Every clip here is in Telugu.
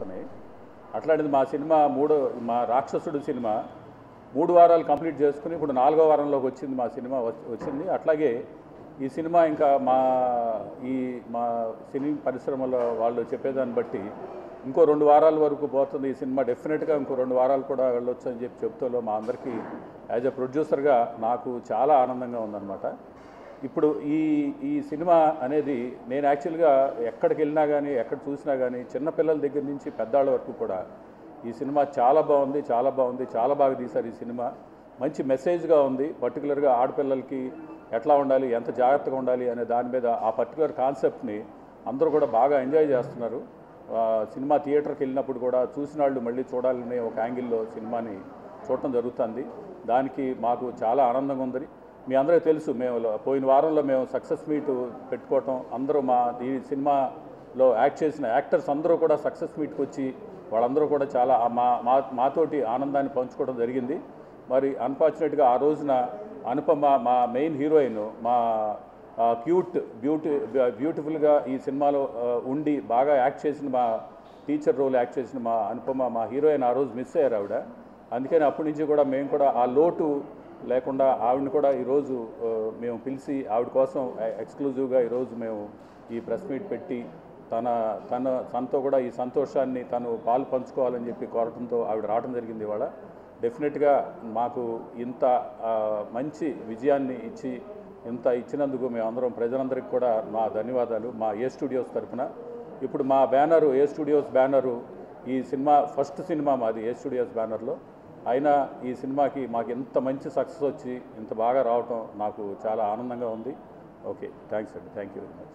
అవుతున్నాయి అట్లాంటిది మా సినిమా మూడో మా రాక్షసుడు సినిమా మూడు వారాలు కంప్లీట్ చేసుకుని ఇప్పుడు నాలుగో వారంలోకి వచ్చింది మా సినిమా వచ్- వచ్చింది అట్లాగే ఈ సినిమా ఇంకా మా ఈ మా సినీ పరిశ్రమలో వాళ్ళు చెప్పేదాన్ని బట్టి ఇంకో రెండు వారాల వరకు పోతుంది ఈ సినిమా డెఫినెట్గా ఇంకో రెండు వారాలు కూడా వెళ్ళొచ్చు అని చెప్పి చెప్తూలో మా అందరికీ యాజ్ ఎ ప్రొడ్యూసర్గా నాకు చాలా ఆనందంగా ఉందన్నమాట ఇప్పుడు ఈ ఈ సినిమా అనేది నేను యాక్చువల్గా ఎక్కడికి వెళ్ళినా కానీ ఎక్కడ చూసినా కానీ చిన్నపిల్లల దగ్గర నుంచి పెద్దాళ్ళ వరకు కూడా ఈ సినిమా చాలా బాగుంది చాలా బాగుంది చాలా బాగా తీశారు ఈ సినిమా మంచి మెసేజ్గా ఉంది పర్టికులర్గా ఆడపిల్లలకి ఎట్లా ఉండాలి ఎంత జాగ్రత్తగా ఉండాలి అనే దాని మీద ఆ పర్టికులర్ కాన్సెప్ట్ని అందరూ కూడా బాగా ఎంజాయ్ చేస్తున్నారు ఆ, సినిమా థియేటర్కి వెళ్ళినప్పుడు కూడా చూసిన వాళ్ళు మళ్ళీ చూడాలనే ఒక యాంగిల్లో సినిమాని చూడటం జరుగుతుంది దానికి మాకు చాలా ఆనందంగా ఉంది మీ అందరికీ తెలుసు మేము లో- పోయిన వారంలో మేము సక్సెస్ మీట్ పెట్టుకోవటం అందరూ మా ఈ సినిమాలో యాక్ట్ చేసిన యాక్టర్స్ అందరూ కూడా సక్సెస్ మీట్కి వచ్చి వాళ్ళందరూ కూడా చాలా ఆ మా మా మాతోటి ఆనందాన్ని పంచుకోవడం జరిగింది మరి అన్ఫార్చునేట్గా ఆ రోజున అనుపమ మా మెయిన్ హీరోయిన్ మా క్యూట్ బ్యూటీ బ్యూటిఫుల్గా ఈ సినిమాలో ఆ, ఉండి బాగా యాక్ట్ చేసిన మా టీచర్ రోల్ యాక్ట్ చేసిన మా అనుపమ మా హీరోయిన్ ఆ రోజు మిస్ అయ్యారు ఆవిడ అందుకని అప్పటి నుంచి కూడా మేము కూడా ఆ లోటు లేకుండా ఆవిడని కూడా ఈరోజు ఆ, మేము పిలిచి ఆవిడ కోసం ఎక్స్క్లూజివ్గా ఈరోజు మేము ఈ ప్రెస్ మీట్ పెట్టి తన తన తనతో కూడా ఈ సంతోషాన్ని తను పాలు పంచుకోవాలని చెప్పి కోరటంతో ఆవిడ రావడం జరిగింది ఇవాళ డెఫినెట్గా మాకు ఇంత ఆ, మంచి విజయాన్ని ఇచ్చి ఇంత ఇచ్చినందుకు మేమందరం ప్రజలందరికీ కూడా మా ధన్యవాదాలు మా ఏ స్టూడియోస్ తరఫున ఇప్పుడు మా బ్యానరు ఏ స్టూడియోస్ బ్యానరు ఈ సినిమా ఫస్ట్ సినిమా మాది ఏ స్టూడియోస్ బ్యానర్లో అయినా ఈ సినిమాకి మాకు ఇంత మంచి సక్సెస్ వచ్చి ఇంత బాగా రావటం నాకు చాలా ఆనందంగా ఉంది ఓకే థ్యాంక్స్ అండి thank you very much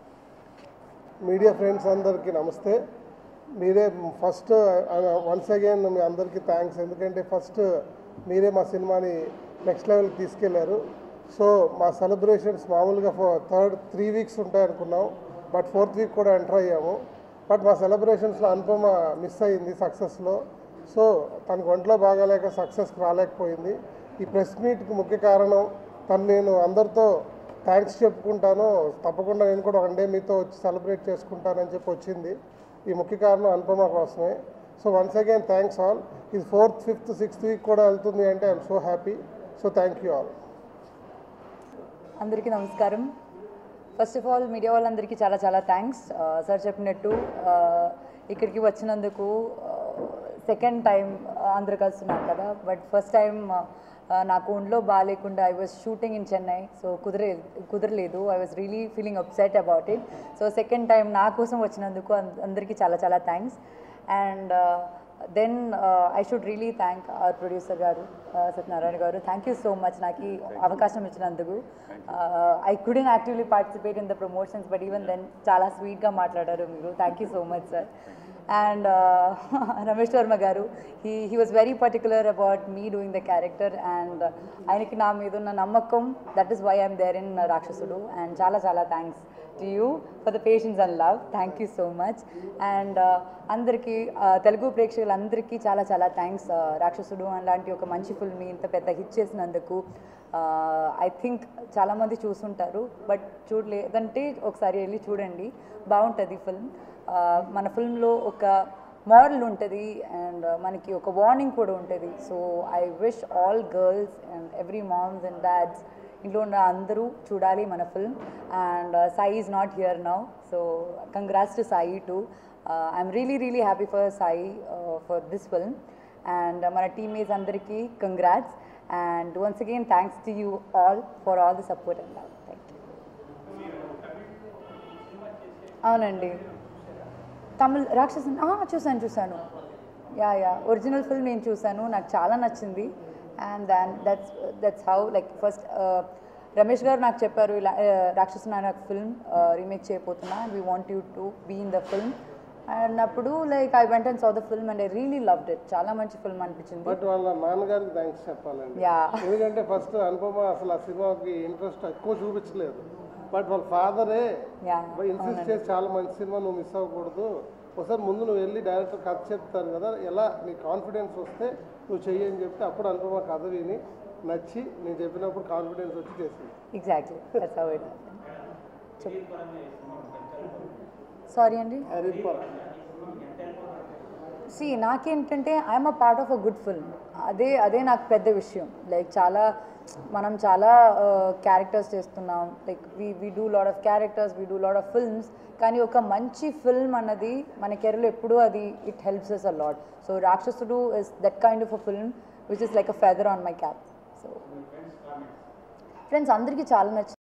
media friends అందరికీ నమస్తే మీరే ఫస్ట్ వన్స్ అగైన్ మీ అందరికీ థ్యాంక్స్ ఎందుకంటే ఫస్ట్ మీరే మా సినిమాని నెక్స్ట్ లెవెల్కి తీసుకెళ్లారు సో మా సెలబ్రేషన్స్ మామూలుగా థర్డ్ త్రీ వీక్స్ ఉంటాయి అనుకున్నాం బట్ ఫోర్త్ వీక్ కూడా ఎంటర్ అయ్యాము బట్ మా సెలబ్రేషన్స్లో అనుపమ మిస్ అయింది సక్సెస్లో సో తనకు ఒంట్లో బాగాలేక సక్సెస్కి రాలేకపోయింది ఈ ప్రెస్ మీట్కి ముఖ్య కారణం తను నేను అందరితో థ్యాంక్స్ చెప్పుకుంటాను తప్పకుండా నేను కూడా వన్ డే మీతో వచ్చి సెలబ్రేట్ చేసుకుంటానని చెప్పి వచ్చింది ఈ ముఖ్య కారణం అనుపమ కోసమే so once again thanks all ఇది ఫోర్త్ ఫిఫ్త్ సిక్స్త్ వీక్ కూడా వెళ్తుంది అంటే I'm so happy so thank you all అందరికీ నమస్కారం ఫస్ట్ ఆఫ్ ఆల్ మీడియా వాళ్ళందరికీ చాలా చాలా థ్యాంక్స్ సార్ చెప్పినట్టు ఆ, ఇక్కడికి వచ్చినందుకు సెకండ్ టైం అందరు కలుస్తున్నాం కదా బట్ ఫస్ట్ టైం నాకు ఒంట్లో బాగాలేకుండా I was shooting in Chennai so కుదరే కుదరలేదు I was really feeling upset about it so second time నా కోసం వచ్చినందుకు అంద- అందరికీ చాలా చాలా thanks and then I should really thank our producer గారు uh, Satyanarayana garu thank you so much నాకు ఈ అవకాశం ఇచ్చినందుకు I couldn't actively participate in the promotions but even then చాలా స్వీట్గా మాట్లాడారు మీరు thank you so much sir and Ramesh Varma garu he he was very particular about me doing the character and ఆయనకి నా మీద ఉన్న నమ్మకం that is why I'm there in Rakshasudu and చాలా చాలా thanks to you for the patience and love thank you so much and అందరికీ uh, తెలుగు ప్రేక్షకులందరికీ చాలా చాలా థ్యాంక్స్ రాక్షసుడు అలాంటి ఒక మంచి ఫిల్మ్ని ఇంత పెద్ద హిట్ చేసినందుకు ఐ థింక్ చాలామంది చూసుంటారు బట్ చూడలేదంటే ఒకసారి వెళ్ళి చూడండి బాగుంటుంది ఫిల్మ్ మన ఫిల్మ్లో ఒక మోరల్ ఉంటుంది అండ్ మనకి ఒక వార్నింగ్ కూడా ఉంటుంది so I wish all girls and every moms and dads ఇంట్లో ఉన్న అందరూ చూడాలి మన film and Sai is not here now so congrats to Sai to I'm really really happy for Sai for this film and మన టీమ్మేట్స్ అందరికీ congrats and once again thanks to you all for all the support and love thank you అవునండి తమిళ్ రాక్షసన్ ఆ, చూశాను చూశాను యా యా ఒరిజినల్ ఫిల్మ్ నేను చూశాను నాకు చాలా నచ్చింది and then that's that's how like first Ramesh garu నాకు చెప్పారు ఇలా రాక్షసన్ అనే ఫిల్మ్ రీమేక్ చేయబోతున్నా we want you to be in the film అన్నప్పుడు like I went and saw the film and I really loved it చాలా మంచి ఫిల్మ్ అనిపించింది బట్ వాళ్ళ నాన్నగారికి థ్యాంక్స్ చెప్పాలండి యా ఎందుకంటే ఫస్ట్ అనుపమ అసలు ఆ సినిమాకి ఇంట్రెస్ట్ ఎక్కువ చూపించలేదు బట్ వాళ్ళ ఫాదరే యా ఇన్సిస్ట్ చేసి చాలా మంచి సినిమా నువ్వు మిస్ అవ్వకూడదు ఒకసారి ముందు నువ్వు వెళ్ళి డైరెక్టర్ కథ చెప్తారు కదా ఎలా నీ కాన్ఫిడెన్స్ వస్తే నువ్వు చెయ్యి అని చెప్తే అప్పుడు అనుపమ కథ విని నచ్చి నేను చెప్పినప్పుడు కాన్ఫిడెన్స్ వచ్చి చేసింది exactly that's how it sorry అండి హరిపర సి నాకేంటంటే I'm a part of a good film అదే అదే నాకు పెద్ద విషయం లైక్ చాలా మనం చాలా క్యారెక్టర్స్ చేస్తున్నాం like we we do lot of characters we do lot of films కానీ ఒక మంచి ఫిల్మ్ అన్నది మన కెరీర్లో ఎప్పుడూ అది it helps us a lot so Rakshasudu is that kind of a film which is like a feather on my cap so friends అందరికీ చాలా నచ్చింది